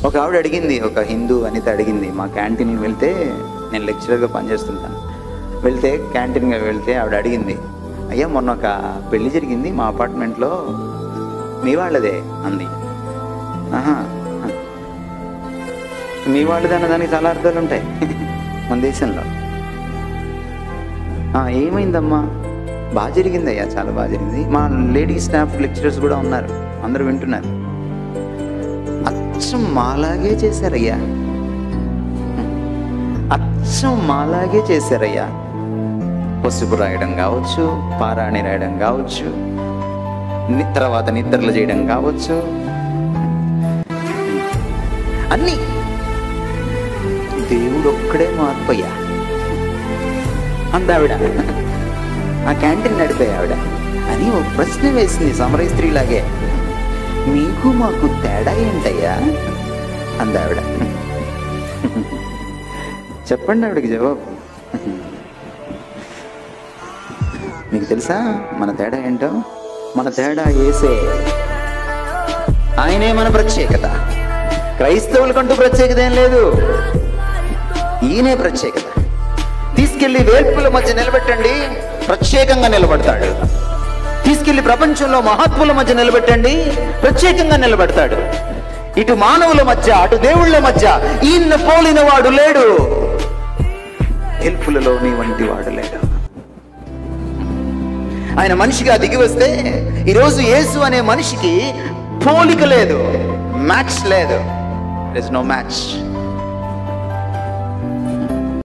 ఒక ఆవిడ అడిగింది ఒక హిందూ అనిత అడిగింది మా క్యాంటీన్కి వెళ్తే నేను లెక్చరర్గా పనిచేస్తుంటాను వెళ్తే క్యాంటీన్గా వెళ్తే ఆవిడ అడిగింది అయ్యా మొన్న ఒక పెళ్లి జరిగింది మా అపార్ట్మెంట్లో మీ వాళ్ళదే అంది ఆహా మీ వాళ్ళది అన్న దానికి చాలా అర్థాలు ఉంటాయి మన దేశంలో "ఆ, ఏమైందమ్మా బాగా జరిగిందయ్యా చాలా బాగా జరిగింది మా లేడీ స్టాఫ్ లెక్చరర్స్ కూడా ఉన్నారు అందరూ వింటున్నారు అచ్చం మాలాగే చేశారయ్యా అచ్చం మాలాగే చేశారయ్యా పసుపు రాయడం కావచ్చు పారాణి రాయడం కావచ్చు ని- తర్వాత నిద్రలు చేయడం కావచ్చు అన్నీ దేవుడు ఒక్కడే మార్పయ్యా అందావిడ ఆ క్యాంటీన్ నడిపే ఆవిడ అని ఓ ప్రశ్న వేసింది సమరయ స్త్రీలాగే మీకు మాకు తేడా ఏంటయ్యా అందావిడ చెప్పండి ఆవిడకి జవాబు మీకు తెలుసా మన తేడా ఏంటో మన తేడా ఏసే ఆయనే మన ప్రత్యేకత క్రైస్తవులకంటూ ప్రత్యేకత ఏం లేదు ఈయనే ప్రత్యేకత తీసుకెళ్లి వేల్పుల మధ్య నిలబెట్టండి ప్రత్యేకంగా నిలబడతాడు తీసుకెళ్లి ప్రపంచంలో మహాత్ముల మధ్య నిలబెట్టండి ప్రత్యేకంగా నిలబెడతాడు ఇటు మానవుల మధ్య అటు దేవుళ్ళ మధ్య ఈయన పోలిన వాడు లేడు హెల్పులలో నీ వంటి వాడు లేడు ఆయన మనిషిగా దిగి వస్తే ఈరోజు యేసు అనే మనిషికి పోలిక లేదు మ్యాచ్ లేదు నో మ్యాచ్